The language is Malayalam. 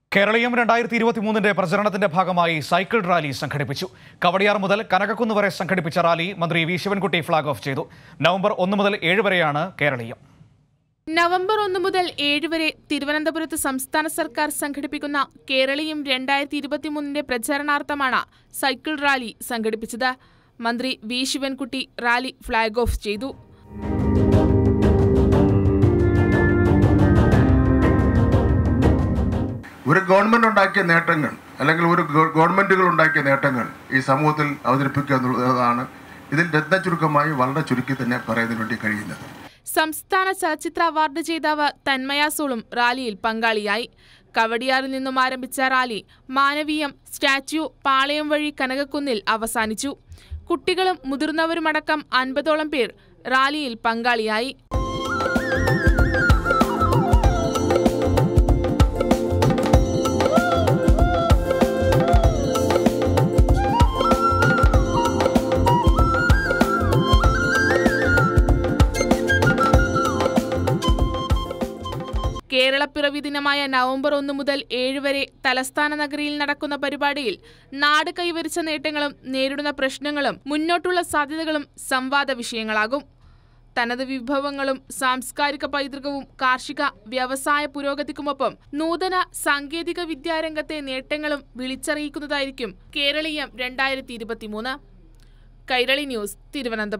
കേരളീയം രണ്ടായിരത്തി ഇരുപത്തിമൂന്നിന്റെ പ്രചരണത്തിന്റെ ഭാഗമായി സൈക്കിൾ റാലി സംഘടിപ്പിച്ചു കവടിയാർ മുതൽ കനകക്കുന്ന് വരെ സംഘടിപ്പിച്ച റാലി മന്ത്രി വി ശിവൻകുട്ടി ഫ്ളാഗ് ഓഫ് ചെയ്തു നവംബർ ഒന്ന് മുതൽ ഏഴ് വരെയാണ് കേരളീയം നവംബർ ഒന്ന് മുതൽ ഏഴ് വരെ തിരുവനന്തപുരത്ത് സംസ്ഥാന സർക്കാർ സംഘടിപ്പിക്കുന്ന കേരളീയം രണ്ടായിരത്തി ഇരുപത്തിമൂന്നിന്റെ പ്രചരണാർത്ഥമാണ് സൈക്കിൾ റാലി സംഘടിപ്പിച്ചത് മന്ത്രി V Sivankutty rally flag off ചെയ്തു ഒരു ഗവൺമെന്റ് ഉണ്ടാക്കിയ നേട്ടങ്ങൾ അല്ലെങ്കിൽ ഒരു ഗവ- ഗവൺമെന്റുകൾ ഉണ്ടാക്കിയ നേട്ടങ്ങൾ ഈ സമൂഹത്തിൽ അവതരിപ്പിക്കുക എന്നുള്ളതാണ് ഇതിൽ രത്ന ചുരുക്കമായി വളരെ ചുരുക്കി തന്നെ പറയുന്നതിന് വേണ്ടി കഴിയുന്നത് സംസ്ഥാന ചലച്ചിത്ര അവാർഡ് ജേതാവ് തന്മയ സോളും റാലിയിൽ പങ്കാളിയായി കവടിയാറിൽ നിന്നും ആരംഭിച്ച റാലി മാനവീയം സ്റ്റാച്യു പാളയം വഴി കനകക്കുന്നിൽ അവസാനിച്ചു കുട്ടികളും മുതിർന്നവരുമടക്കം അൻപതോളം പേർ റാലിയിൽ പങ്കാളിയായി കേരളപ്പിറവി ദിനമായ നവംബർ ഒന്ന് മുതൽ ഏഴ് വരെ തലസ്ഥാന നഗരിയിൽ നടക്കുന്ന പരിപാടിയിൽ നാട് കൈവരിച്ച നേട്ടങ്ങളും നേരിടുന്ന പ്രശ്നങ്ങളും മുന്നോട്ടുള്ള സാധ്യതകളും സംവാദ വിഷയങ്ങളാകും തനത് വിഭവങ്ങളും സാംസ്കാരിക പൈതൃകവും കാർഷിക വ്യവസായ പുരോഗതിക്കുമൊപ്പം നൂതന സാങ്കേതിക വിദ്യാരംഗത്തെ നേട്ടങ്ങളും വിളിച്ചറിയിക്കുന്നതായിരിക്കും കേരളീയം രണ്ടായിരത്തി ഇരുപത്തിമൂന്ന് കൈരളി ന്യൂസ് തിരുവനന്തപുരം